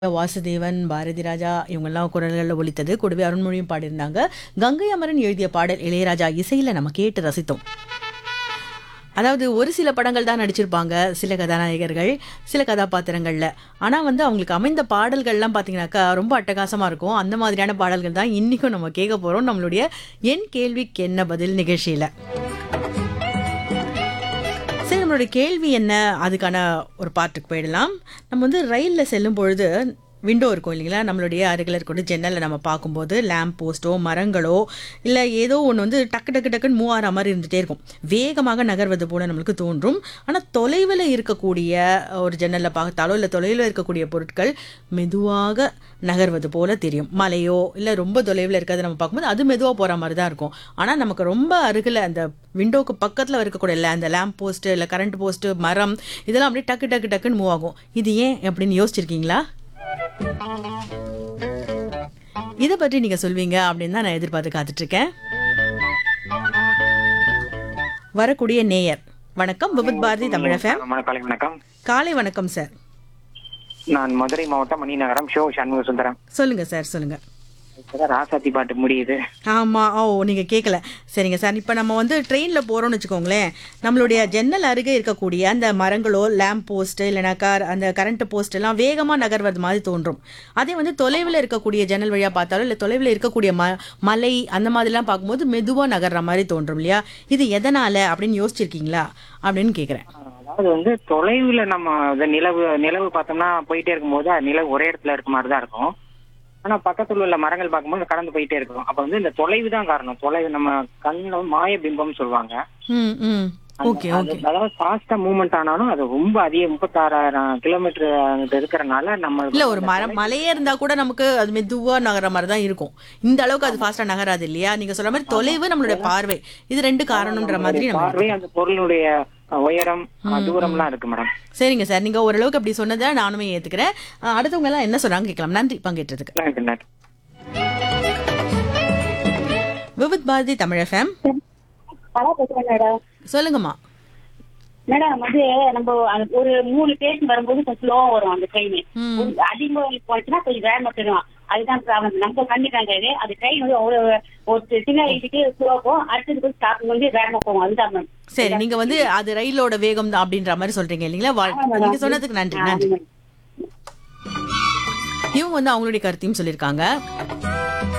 வாசுதேவன், பாரதி ராஜா இவங்கெல்லாம் குரல்கள்ல ஒலித்தது. கூடவே அருண்மொழியும் பாடியிருந்தாங்க. கங்கை அமரன் எழுதிய பாடல் இளையராஜா இசையில நம்ம கேட்டு ரசித்தோம். அதாவது ஒரு சில படங்கள் தான் நடிச்சிருப்பாங்க. சில கதாநாயகர்கள், சில கதாபாத்திரங்கள்ல. ஆனா வந்து அவங்களுக்கு அமைந்த பாடல்கள்லாம் பார்த்தீங்கன்னாக்கா, ரொம்ப அட்டகாசமா இருக்கும். அந்த மாதிரியான பாடல்கள் தான் இன்னைக்கும் நம்ம கேட்க போறோம். நம்மளுடைய என் கேள்விக்கு என்ன பதில் நிகழ்ச்சியில. சரி நம்மளுடைய கேள்வி என்ன? அதுக்கான ஒரு பாட்டுக்கு போயிடலாம். நம்ம வந்து ரயில்ல செல்லும் பொழுது விண்டோ இருக்கும் இல்லைங்களா? நம்மளுடைய அருகில இருக்கக்கூடிய ஜன்னல்ல நம்ம பார்க்கும்போது லேம்ப் போஸ்ட்டோ, மரங்களோ இல்ல ஏதோ ஒண்ணு வந்து டக்கு டக்கு டக்குன்னு மூவ் ஆற மாரி இருந்துட்டே இருக்கும். வேகமாக நகர்வது போல நம்மளுக்கு தோன்றும். ஆனா தொலைவில இருக்கக்கூடிய ஒரு ஜன்னல்ல பார்த்தாலோ, இல்ல தொலைவில இருக்கக்கூடிய பொருட்கள் மெதுவாக நகர்வது போல தெரியும். மலையோ, இல்ல ரொம்ப தொலைவில இருக்கிறத நம்ம பார்க்கும்போது அது மெதுவா போற மாரி தான் இருக்கும். ஆனா நமக்கு ரொம்ப அருகில அந்த விண்டோக்கு பக்கத்துல இருக்கக்கூடிய இல்ல அந்த லேம்ப் போஸ்ட், இல்ல கரண்ட் போஸ்ட், மரம் இதெல்லாம் அப்படியே டக்கு டக்கு டக்குன்னு மூவ் ஆகும். இது ஏன் அப்படின்னு யோசிச்சிருக்கீங்களா? இத பற்றி நீங்க சொல்வீங்க அப்படின்னு தான் நான் எதிர்பார்த்து காத்துட்டு இருக்கேன். வரக்கூடிய நேயர். வணக்கம் விபத் பாரதி தமிழ் எஃப்எம். வணக்கம் காலை வணக்கம் காலை வணக்கம் சார். நான் மதுரை மாவட்டம் மணிநகரம் ஷோ சண்முக சுந்தரம் சொல்லுங்க சார் சொல்லுங்க. இப்பதான் ராசாத்தி பாட்டு முடியுது ஆமா. ஓ நீங்க கேட்கல. சரிங்க சார். இப்ப நம்ம வந்து ட்ரெயின்ல போறோம்னு வச்சுக்கோங்களேன். நம்மளுடைய ஜன்னல் அருகே இருக்கக்கூடிய அந்த மரங்களோ, லேம்ப் போஸ்ட் இல்லனாக்கா அந்த கரண்ட் போஸ்ட் எல்லாம் வேகமா நகர்வது மாதிரி தோன்றும். அதே வந்து தொலைவில இருக்கக்கூடிய ஜன்னல் வழியா பார்த்தாலும் இல்ல தொலைவில இருக்கக்கூடிய ம மலை அந்த மாதிரிலாம் பார்க்கும்போது மெதுவா நகர்ற மாதிரி தோன்றும் இல்லையா? இது எதனால அப்படின்னு யோசிச்சிருக்கீங்களா? அப்படின்னு கேக்குறேன். அதாவது வந்து தொலைவுல நம்ம இந்த நிலவு நிலவு பார்த்தோம்னா போயிட்டே இருக்கும்போது அது நிலவு ஒரே இடத்துல இருக்க மாதிரி தான் இருக்கும் ஆனா பக்கத்துல உள்ள மரங்கள் பார்க்கும்போது கடந்து போயிட்டே இருக்கும் அப்ப வந்து இந்த தொலைவு தான் காரணம் தொலைவு நம்ம கண்ணுல மாய பிம்பம் சொல்லுவாங்க ம் ம். அந்த- ஓகே அது- ஓகே. அதாவது ஃபாஸ்டா மூவ்மெண்ட் ஆனாலும் அது ரொம்ப அதிக முப்பத்தாறாயிரம் கிலோமீட்டர் இருக்கிறனால நம்ம இல்ல ஒரு மரம் மலையே இருந்தா கூட நமக்கு அது மெதுவா நகர மாதிரி தான் இருக்கும். இந்த அளவுக்கு அது ஃபாஸ்டா நகராது இல்லையா? நீங்க சொல்ற மாதிரி தொலைவு நம்மளுடைய பார்வை. இது ரெண்டு காரணம்ன்ற மாதிரி நம்ம பார்வை அந்த பொருளுடைய அஹ், உயரம் அஹ், தூரம்லாம் இருக்கு மேடம் சரிங்க சார். நீங்க ஓரளவுக்கு அப்படி சொன்னதை நானுமே ஏத்துக்கிறேன். அஹ் அடுத்தவங்க எல்லாம் என்ன சொல்றாங்க கேட்கலாம். நன்றி பங்கேற்றதுக்கு. நன்றி நன்றி விவித் பாரதி தமிழ் எஃப்எம். ஹலோ பேசுறேன் மேடம் சொல்லுங்கம்மா. மேடம் வந்து நம்ம அந்த ஒரு மூணு ஸ்டேஷன் வரும்போது கொஞ்சம் ஸ்லோவா வரும் அந்த ட்ரெயின் ம். அதிகமா போச்சுன்னா கொஞ்சம் வேகமா போயிடும் அதுதான் ப்ராப்ளம் நம்ம கண்டிப்பாங்க இது அந்த ட்ரெயின் வந்து அவ்வளவு ஒரு சின்ன இதுக்கு ஸ்லோவா போகும் அடுத்தது கொஞ்சம் ஸ்டாப் வந்து வேகமா போகும் அதுதான் மேம் சரி நீங்க வந்து அது ரயிலோட வேகம் தான் அப்படின்ற மாதிரி சொல்றீங்க இல்லைங்களா? வாழ்- ஆமா, மேடம். நீங்க சொன்னதுக்கு நன்றி நன்றி. இவங்க வந்து அவங்களுடைய கருத்தையும் சொல்லியிருக்காங்க.